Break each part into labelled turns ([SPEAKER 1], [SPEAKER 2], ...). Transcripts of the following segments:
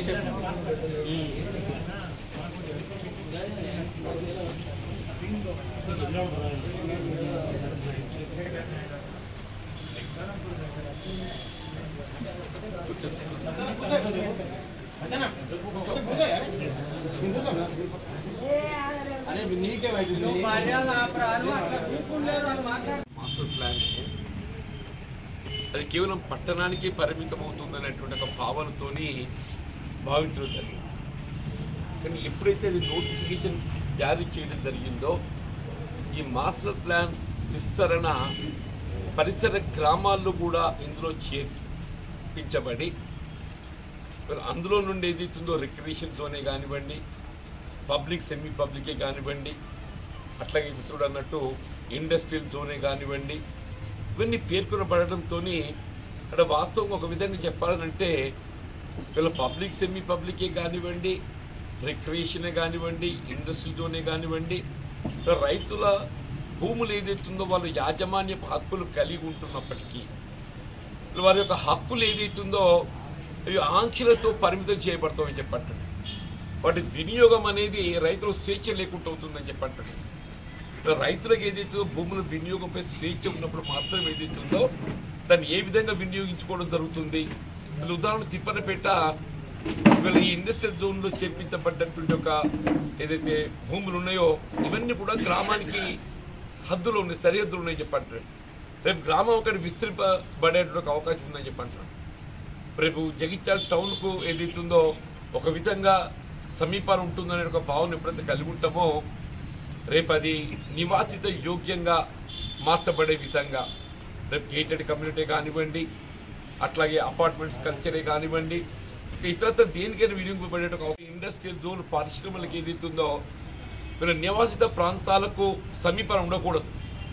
[SPEAKER 1] అరే నీకేమైంది
[SPEAKER 2] మర్యాద ఆపరాను అట్లా కూర్చుండలేదు వాళ్ళు మాట్లాడు
[SPEAKER 3] మాస్టర్ ప్లాన్ అది కేవలం పట్టణానికి పరిమితం అవుతుందనేటువంటి ఒక భావనతోని భావించడం జరిగింది కానీ ఎప్పుడైతే అది నోటిఫికేషన్ జారీ చేయడం జరిగిందో ఈ మాస్టర్ ప్లాన్ విస్తరణ పరిసర గ్రామాల్లో కూడా ఇందులో చేర్పించబడి మరి అందులో నుండి ఏదైతుందో రిక్రియేషన్ జోనే కానివ్వండి పబ్లిక్ సెమీ పబ్లికే కానివ్వండి అట్లాగే మిత్రుడు అన్నట్టు ఇండస్ట్రియల్ జోనే కానివ్వండి ఇవన్నీ పేర్కొనబడడంతో అంటే వాస్తవం ఒక విధంగా చెప్పాలంటే వీళ్ళ పబ్లిక్ సెమీ పబ్లికే కానివ్వండి రిక్రియేషనే కానివ్వండి ఇండస్ట్రియల్ జోనే కానివ్వండి ఇలా రైతుల భూములు ఏదైతుందో వాళ్ళ యాజమాన్యపు హక్కులు కలిగి ఉంటున్నప్పటికీ వారి యొక్క హక్కులు ఏదైతుందో అవి ఆంక్షలతో పరిమితం చేయబడతామని చెప్పంటాడు వాటి వినియోగం అనేది రైతుల స్వేచ్ఛ లేకుండా అవుతుందని చెప్పంటాడు రైతులకు ఏదైతే భూముల వినియోగంపై స్వేచ్ఛ ఉన్నప్పుడు మాత్రం ఏదైతుందో దాన్ని ఏ విధంగా వినియోగించుకోవడం జరుగుతుంది అది ఉదాహరణ తిప్పనపేట ఇవాళ ఈ ఇండస్ట్రియల్ జోన్లో చేర్పించబడ్డటువంటి ఒక ఏదైతే భూములు ఉన్నాయో ఇవన్నీ కూడా గ్రామానికి హద్దులు ఉన్నాయి సరిహద్దులు ఉన్నాయి చెప్పంటారు రేపు గ్రామం ఒకటి విస్తరింపబడేటువంటి అవకాశం ఉందని చెప్పంటారు రేపు జగిత్యాల టౌన్కు ఏదైతుందో ఒక విధంగా సమీపాన్ని ఉంటుందనే ఒక భావన ఎప్పుడైతే కలిగి ఉంటామో రేపు అది నివాసిత యోగ్యంగా మార్చబడే విధంగా రేపు గేటెడ్ కమ్యూనిటీ కానివ్వండి అట్లాగే అపార్ట్మెంట్స్ కల్చరే కానివ్వండి ఇంకా ఇతరత్ర దేనికైనా వినియోగపడే ఒక ఇండస్ట్రియల్ జోన్ పరిశ్రమలకు ఏదైతుందో మీరు నివాసిత ప్రాంతాలకు సమీపం ఉండకూడదు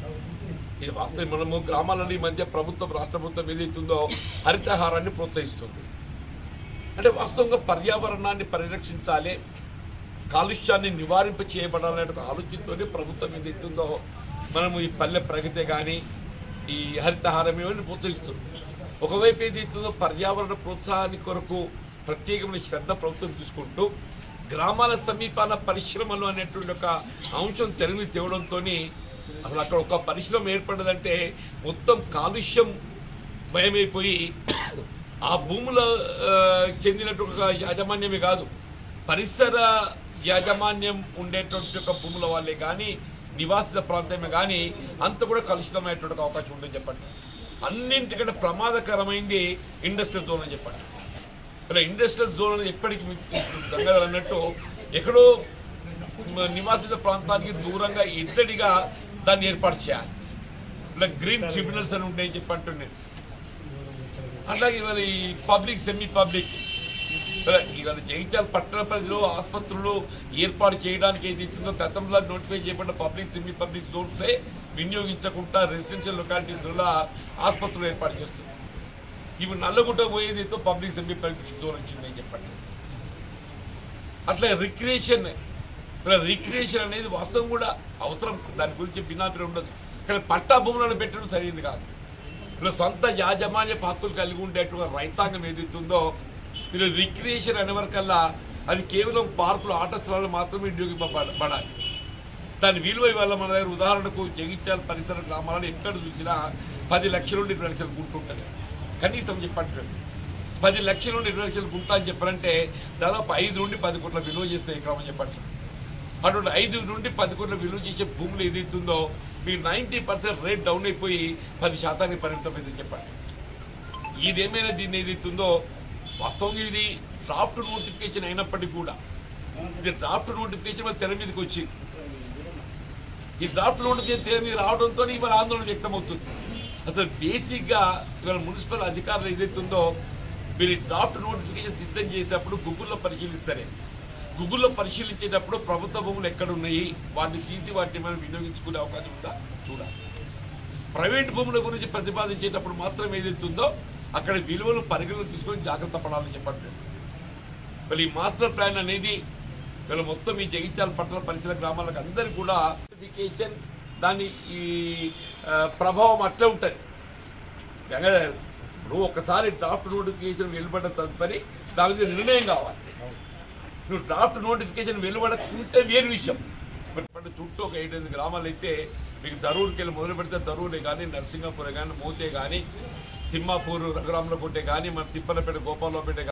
[SPEAKER 3] ఇది వాస్తవం మనము గ్రామాలలో ఈ మధ్య ప్రభుత్వం రాష్ట్ర ప్రభుత్వం ఏదైతుందో హరితహారాన్ని ప్రోత్సహిస్తుంది అంటే వాస్తవంగా పర్యావరణాన్ని పరిరక్షించాలి కాలుష్యాన్ని నివారింప చేయబడాలనే ఒక ఆలోచనతోనే ప్రభుత్వం ఏదైతుందో మనము ఈ పల్లె ప్రగతి కానీ ఈ హరితహారం ఇవన్నీ ప్రోత్సహిస్తుంది ఒకవైపు ఏదైతుందో పర్యావరణ ప్రోత్సాహానికి కొరకు ప్రత్యేకమైన శ్రద్ధ ప్రభుత్వం తీసుకుంటూ గ్రామాల సమీపాన పరిశ్రమలు అనేటువంటి ఒక అంశం తెలుగు తేవడంతో అసలు అక్కడ ఒక పరిశ్రమ ఏర్పడదంటే మొత్తం కాలుష్యం భయమైపోయి ఆ భూముల ఆ, చెందినటువంటి ఒక యాజమాన్యమే కాదు పరిసర యాజమాన్యం ఉండేటువంటి ఒక భూముల వాళ్ళే కానీ నివాసిత ప్రాంతమే కానీ అంత కూడా కలుషితమైనటువంటి ఒక అవకాశం ఉందని చెప్పండి అన్నింటికంటే ప్రమాదకరమైంది ఇండస్ట్రియల్ జోన్ అని చెప్పండి ఇలా ఇండస్ట్రియల్ జోన్ అనేది ఎప్పటికీ మీకు గంగాధర్ అన్నట్టు ఎక్కడో మ- నివాసిత ప్రాంతానికి దూరంగా ఇద్దడిగా దాన్ని ఏర్పాటు చేయాలి ఇలా గ్రీన్ ట్రిబ్యునల్స్ అని ఉంటాయని చెప్పి అంటున్నాను అట్లాగే ఇవాళ ఈ పబ్లిక్ సెమీ పబ్లిక్ ఇవాళ ఇవాళ జగిత్యాల పట్టణ పరిధిలో ఆసుపత్రులు ఏర్పాటు చేయడానికి ఏది ఇచ్చిందో గతంలో నోటిఫై చేయబడ్డ పబ్లిక్ సెమీ పబ్లిక్ జోన్సే వినియోగించకుండా రెసిడెన్షియల్ లొకాలిటీస్లో ఆసుపత్రులు ఏర్పాటు చేస్తుంది ఇవి నల్లగుట్ట పోయేదితో పబ్లిక్ సెమీ పబ్లిక్ జోన్ వచ్చిందని చెప్పండి అట్లా రిక్రియేషన్ రిక్రియేషన్ అనేది వాస్తవం కూడా అవసరం దాని గురించి భిన్నాభిప్రాయం ఉండదు కానీ పట్టా భూములను పెట్టడం సరైనది కాదు ఇలా సొంత యాజమాన్య హక్కులు కలిగి ఉండేటువంటి రైతాంగం ఏదైతుందో మీరు రిక్రియేషన్ అనే వరకల్లా అది కేవలం పార్కులు ఆట స్థలాలు మాత్రమే వినియోగింపబడాలి దాని విలువ ఇవాళ మన దగ్గర ఉదాహరణకు జగిత్యాల పరిసర గ్రామాలను ఎక్కడ చూసినా పది లక్షల నుండి ఇరవై లక్షలు గుంట ఉంటుంది కనీసం చెప్పండి పది లక్షల నుండి ఇరవై లక్షలు గుంట అని చెప్పారంటే దాదాపు ఐదు నుండి పది కోట్ల విలువ చేస్తే ఈ క్రమం చెప్పండి అటువంటి ఐదు నుండి పది కోట్ల విలువ చేసే భూములు ఏదైతుందో మీ నైంటీ పర్సెంట్ రేట్ డౌన్ అయిపోయి పది శాతానికి పరిమితం అయిందని చెప్పండి ఇదేమైనా దీన్ని ఏదైతుందో వాస్తవంగా ఇది డ్రాఫ్ట్ నోటిఫికేషన్ అయినప్పటికీ కూడా ఇది డ్రాఫ్ట్ నోటిఫికేషన్ మన తెర మీదకి వచ్చింది ఈ డ్రాఫ్ట్ నోటిఫికేషన్ తెర మీద రావడంతో ఇవాళ ఆందోళన వ్యక్తమవుతుంది అసలు బేసిక్గా ఇవాళ మున్సిపల్ అధికారులు ఏదైతుందో మీరు ఈ డ్రాఫ్ట్ నోటిఫికేషన్ సిద్ధం చేసేటప్పుడు గూగుల్లో పరిశీలిస్తారే గూగుల్లో పరిశీలించేటప్పుడు ప్రభుత్వ భూములు ఎక్కడ ఉన్నాయి వాటిని తీసి వాటిని మనం వినియోగించుకునే అవకాశం ఉందా చూడాలి ప్రైవేట్ భూముల గురించి ప్రతిపాదించేటప్పుడు మాత్రం ఏదైతుందో అక్కడ విలువలు పరిగణన తీసుకొని జాగ్రత్త పడాలని చెప్పండి మరి ఈ మాస్టర్ ప్లాన్ అనేది వీళ్ళ మొత్తం ఈ జగిత్యాల పట్టణ పరిసర గ్రామాలకు అందరికీ కూడా నోటిఫికేషన్ దాని ఈ ఆ, ప్రభావం అట్లే ఉంటుంది గంగాధర్ నువ్వు ఒకసారి డ్రాఫ్ట్ నోటిఫికేషన్ వెలువడ్డ తదుపరి దాని మీద నిర్ణయం కావాలి నువ్వు డ్రాఫ్ట్ నోటిఫికేషన్ వెలువడకుంటే వేరు విషయం బట్ బట్ చుట్టూ ఒక ఏడెనిమిది గ్రామాలు అయితే మీకు దరూర్కి వెళ్ళి మొదలు పెడితే దరూరే కానీ నరసింగపురం కానీ మోతే కానీ తిమ్మాపూరు రఘురామలకోటే కానీ మన తిప్పలపేట గోపాలపేట